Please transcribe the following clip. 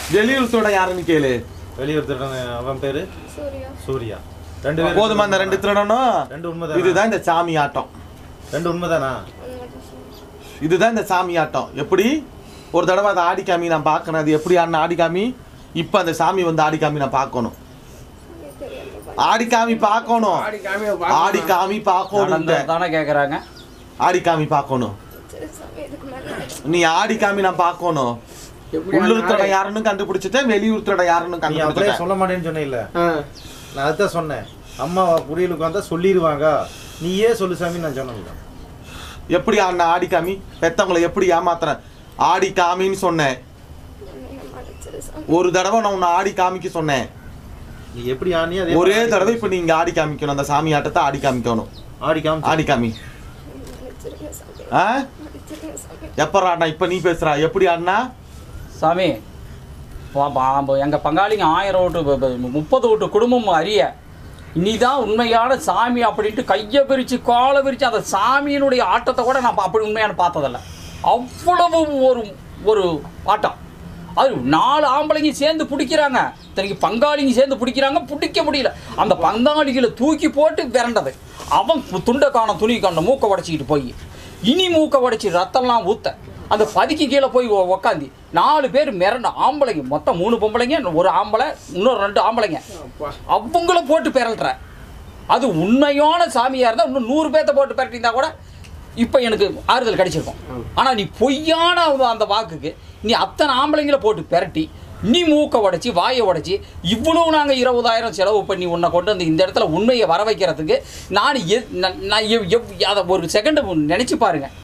வெளியூர் திருடன் யாருன்னு கேளு வெளியூர் திருடன் அவன் பேரு சூர்யா சூர்யா ரெண்டு பேரும் போதுமா இந்த ரெண்டு திருடனும் ரெண்டு உண்மைதானா இதுதான் இந்த சாமி ஆட்டம் ரெண்டு உண்மைதானா அது மட்டும் சொல்லு இதுதான் இந்த சாமி ஆட்டம் எப்படி ஒரு தடவை அதை ஆடிக்காமி நான் பார்க்கணும் அது எப்படி ஆடின ஆடிக்காமி இப்போ அந்த சாமி வந்து ஆடிக்காமி நான் பார்க்கணும் எனக்கு தெரியல ஆடிக்காமி பார்க்கணும் ஆடி காமியை பார்க்கணும். ஆடிக்காமி பார்க்கணும் நடந்தது தானே கேட்குறாங்க ஆடிக்காமி பார்க்கணும் சரி சாமி இதுக்கு மேலே நீ ஆடிக்காமி நான் பார்க்கணும் எப்படி உள்ளூர் ஆடி- திருடன் யாருன்னு கண்டுபிடிச்சிட்டேன் வெளியூர் திருடன் யாருன்னு நீ அப்படியே கண்டுபிடிச்சிட்டேன் சொல்ல மாட்டேன்னு சொன்ன ஆ. நான் அதுதான் சொன்னேன் அம்மா புரியலுக்கு வந்தா சொல்லிடுவாங்க நீயே சொல்லு சாமி நான் சொன்னேன் எப்படி ஆடின ஆடிக்காமி பெத்தவங்களை எப்படி ஏமாத்துறேன் ஆடி காமின்னு சொன்னேன் என்னை மன்னிச்சிரு சாமி ஒரு தடவை நான் உன்னை ஆடி காமிக்க சொன்னேன் நீ எப்படி ஆனியோ அதே ஒரே மாதிரி தடவை இப்ப நீங்க ஆடி காமிக்கணும் அந்த சாமி ஆட்டத்தை ஆடி காமிக்கணும் ஆடி காமிச்சு ஆடி காமி மன்னிச்சிருங்க சாமி ஆ மன்னிச்சிருங்க சாமி எப்ப ஆடினா இப்ப நீ பேசுறா எப்படி ஆடினா சாமி எங்கள் பங்காளிங்க ஆயிரம் ஓட்டு ப- ப- முப்பது ஓட்டு குடும்பம் அறிய இனிதான் உண்மையான சாமி அப்படின்ட்டு கையை பிரித்து காலை பிரித்து அந்த சாமியினுடைய ஆட்டத்தை கூட நான் அப்படி உண்மையான பார்த்ததில்ல அவ்வளவு ஒரு ஒரு ஆட்டம் அது நாலு ஆம்பளைங்க சேர்ந்து பிடிக்கிறாங்க இத்தனைக்கு பங்காளிங்க சேர்ந்து பிடிக்கிறாங்க பிடிக்க முடியல அந்த பங்காளிகளை தூக்கி போட்டு விரண்டது அவன் துண்டை காணும் துணி காணும் மூக்கை உடச்சிக்கிட்டு போய் இனி மூக்கை உடச்சி ரத்தம்லாம் ஊத்த அந்த பதிக்கு கீழே போய் உ- உக்காந்தி நாலு பேர் மிரண்ட ஆம்பளைங்க மொத்தம் மூணு பொம்பளைங்க ஒரு ஆம்பளை இன்னொரு ரெண்டு ஆம்பளைங்க அப்பா. அவங்கள போட்டு பெறல்ற அது உண்மையான சாமியாக இருந்தால் இன்னும் நூறு பேர்த்த போட்டு பெரட்டியிருந்தா கூட இப்போ எனக்கு ஆறுதல் கிடைச்சிருக்கும் ஆனால் நீ பொய்யான அந்த- அந்த வாக்குக்கு நீ அத்தனை ஆம்பளைங்களை போட்டு பெரட்டி நீ மூக்கை உடைச்சி வாயை உடைச்சி இவ்வளவு நாங்கள் இருபதாயிரம் செலவு பண்ணி உன்னை கொண்டு வந்து இந்த இடத்துல உண்மையை வர வைக்கிறதுக்கு நான் எ- நான் நான் எவ்- எவ்- அதை ஒரு செகண்ட் நினச்சி பாருங்க